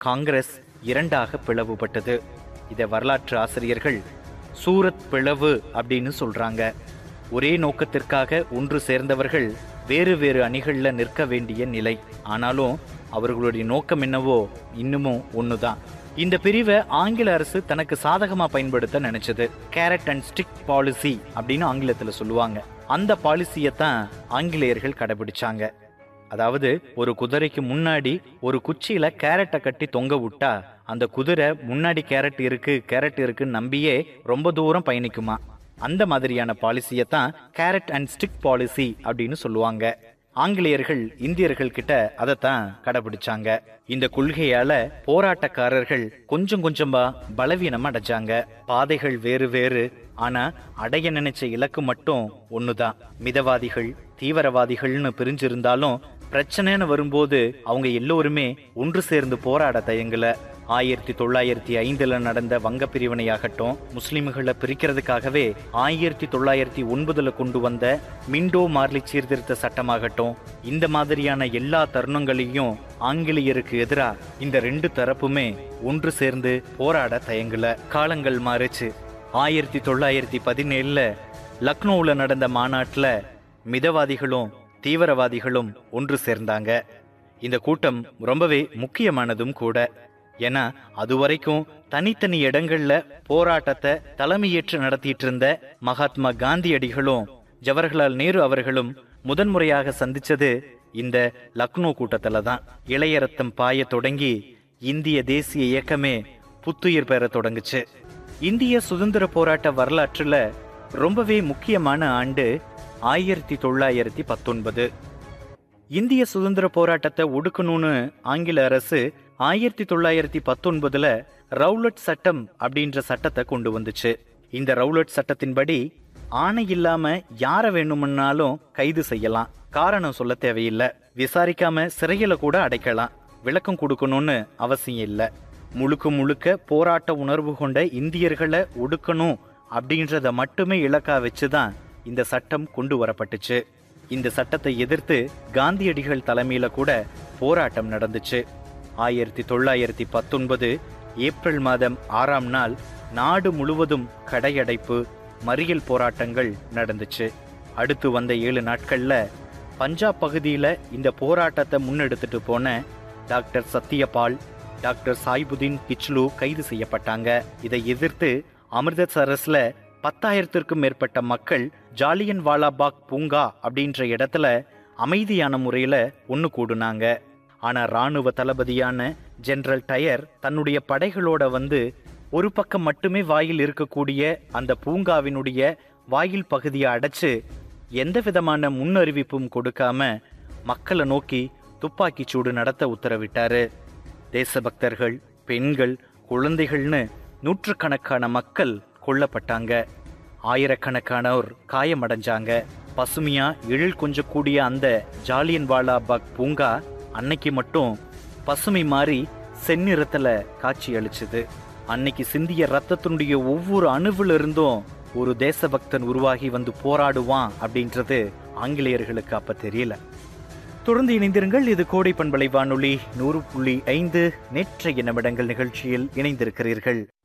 காங்கிரஸ் இரண்டாக பிளவுபட்டது இதை வரலாற்று ஆசிரியர்கள் சூரத் பிளவு அப்படின்னு சொல்றாங்க ஒரே நோக்கத்திற்காக ஒன்று சேர்ந்தவர்கள் வேறு வேறு அணிகள்ல நிற்க வேண்டிய நிலை ஆனாலும் அவர்களுடைய நோக்கம் என்னவோ இன்னமும் ஒண்ணுதான் இந்த பிரிவை ஆங்கில அரசு தனக்கு சாதகமா பயன்படுத்த நினைச்சது கேரட் அண்ட் ஸ்டிக் பாலிசி அப்படின்னு ஆங்கிலத்துல சொல்லுவாங்க அந்த பாலிசியை தான் ஆங்கிலேயர்கள் கடைபிடிச்சாங்க அதாவது ஒரு குதிரைக்கு முன்னாடி ஒரு குச்சியில கேரட்டை கட்டி தொங்க விட்டா அந்த குதிரை முன்னாடி கேரட் இருக்கு கேரட் இருக்குன்னு நம்பியே ரொம்ப தூரம் பயணிக்குமா அந்த மாதிரியான பாலிசியை தான் கேரட் அண்ட் ஸ்டிக் பாலிசி அப்படின்னு சொல்லுவாங்க ஆங்கிலேயர்கள் இந்தியர்கள் கிட்ட அதைத்தான் கடைபிடிச்சாங்க இந்த கொள்கையால போராட்டக்காரர்கள் கொஞ்சம் கொஞ்சமா பலவீனம் அடைஞ்சாங்க பாதைகள் வேறு வேறு ஆனா அடைய நினைச்ச இலக்கு மட்டும் ஒண்ணுதான் மிதவாதிகள் தீவிரவாதிகள்னு பிரிஞ்சிருந்தாலும் பிரச்சனைன்னு வரும்போது அவங்க எல்லோருமே ஒன்று சேர்ந்து போராட தயங்கல ஆயிரத்தி தொள்ளாயிரத்தி ஐந்துல நடந்த வங்க பிரிவினையாகட்டும் முஸ்லிம்களை பிரிக்கிறதுக்காகவே ஆயிரத்தி தொள்ளாயிரத்தி ஒன்பதுல கொண்டு வந்த மிண்டோ மார்லி சீர்திருத்த சட்டமாகட்டும் இந்த மாதிரியான எல்லா தருணங்களையும் ஆங்கிலேயருக்கு எதிரா இந்த ரெண்டு தரப்புமே ஒன்று சேர்ந்து போராட தயங்கல காலங்கள் மாறுச்சு ஆயிரத்தி தொள்ளாயிரத்தி பதினேழுல லக்னோவில் நடந்த மாநாட்டுல மிதவாதிகளும் தீவிரவாதிகளும் ஒன்று சேர்ந்தாங்க இந்த கூட்டம் ரொம்பவே முக்கியமானதும் கூட ஏன்னா அதுவரைக்கும் தனித்தனி இடங்கள்ல போராட்டத்தை தலைமையேற்று நடத்திட்டு இருந்த மகாத்மா காந்தியடிகளும் ஜவஹர்லால் நேரு அவர்களும் முதன்முறையாக சந்திச்சது இந்த லக்னோ கூட்டத்துல தான் இளைய ரத்தம் பாய தொடங்கி இந்திய தேசிய இயக்கமே புத்துயிர் பெற தொடங்குச்சு இந்திய சுதந்திர போராட்ட வரலாற்றுல ரொம்பவே முக்கியமான ஆண்டு ஆயிரத்தி தொள்ளாயிரத்தி பத்தொன்பது இந்திய சுதந்திர போராட்டத்தை ஒடுக்கணும்னு ஆங்கில அரசு ஆயிரத்தி தொள்ளாயிரத்தி பத்தொன்பதுல ரவுலட் சட்டம் அப்படின்ற சட்டத்தை கொண்டு வந்துச்சு இந்த ரவுலட் சட்டத்தின்படி ஆணை இல்லாம யார வேணும்னாலும் கைது செய்யலாம் காரணம் சொல்ல தேவையில்லை விசாரிக்காம சிறையில கூட அடைக்கலாம் விளக்கம் கொடுக்கணும்னு அவசியம் இல்லை முழுக்க முழுக்க போராட்ட உணர்வு கொண்ட இந்தியர்களை ஒடுக்கணும் அப்படின்றத மட்டுமே இலக்கா வச்சுதான் இந்த சட்டம் கொண்டு வரப்பட்டுச்சு இந்த சட்டத்தை எதிர்த்து காந்தியடிகள் தலைமையில கூட போராட்டம் நடந்துச்சு ஆயிரத்தி தொள்ளாயிரத்தி பத்தொன்பது ஏப்ரல் மாதம் ஆறாம் நாள் நாடு முழுவதும் கடையடைப்பு மறியல் போராட்டங்கள் நடந்துச்சு அடுத்து வந்த ஏழு நாட்கள்ல பஞ்சாப் பகுதியில இந்த போராட்டத்தை முன்னெடுத்துட்டு போன டாக்டர் சத்யபால் டாக்டர் சாய்புதீன் கிச்லு கைது செய்யப்பட்டாங்க இதை எதிர்த்து அமிர்தசரஸ்ல பத்தாயிரத்திற்கும் மேற்பட்ட மக்கள் ஜாலியன் வாலாபாக் பூங்கா அப்படின்ற இடத்துல அமைதியான முறையில ஒன்று கூடுனாங்க ஆனா ராணுவ தளபதியான ஜெனரல் டயர் தன்னுடைய படைகளோட வந்து ஒரு பக்கம் மட்டுமே வாயில் இருக்கக்கூடிய அந்த பூங்காவினுடைய வாயில் பகுதியை அடைச்சு எந்த விதமான முன்னறிவிப்பும் கொடுக்காம மக்களை நோக்கி துப்பாக்கிச் சூடு நடத்த உத்தரவிட்டாரு தேசபக்தர்கள் பெண்கள் குழந்தைகள்னு நூற்றுக்கணக்கான மக்கள் கொல்லப்பட்டாங்க ஆயிரக்கணக்கானோர் காயமடைஞ்சாங்க பசுமையா எழில் கொஞ்சக்கூடிய அந்த ஜாலியன் வாலாபாக் பூங்கா அன்னைக்கு மட்டும் பசுமை மாறி செந்நிறத்துல காட்சி அளிச்சுது அன்னைக்கு சிந்திய ரத்தத்தினுடைய ஒவ்வொரு அணுவில் இருந்தும் ஒரு தேசபக்தன் உருவாகி வந்து போராடுவான் அப்படின்றது ஆங்கிலேயர்களுக்கு அப்ப தெரியல தொடர்ந்து இணைந்திருங்கள் இது கோடை பண்பலை வானொலி நூறு புள்ளி ஐந்து நேற்றைய நிமிடங்கள் நிகழ்ச்சியில் இணைந்திருக்கிறீர்கள்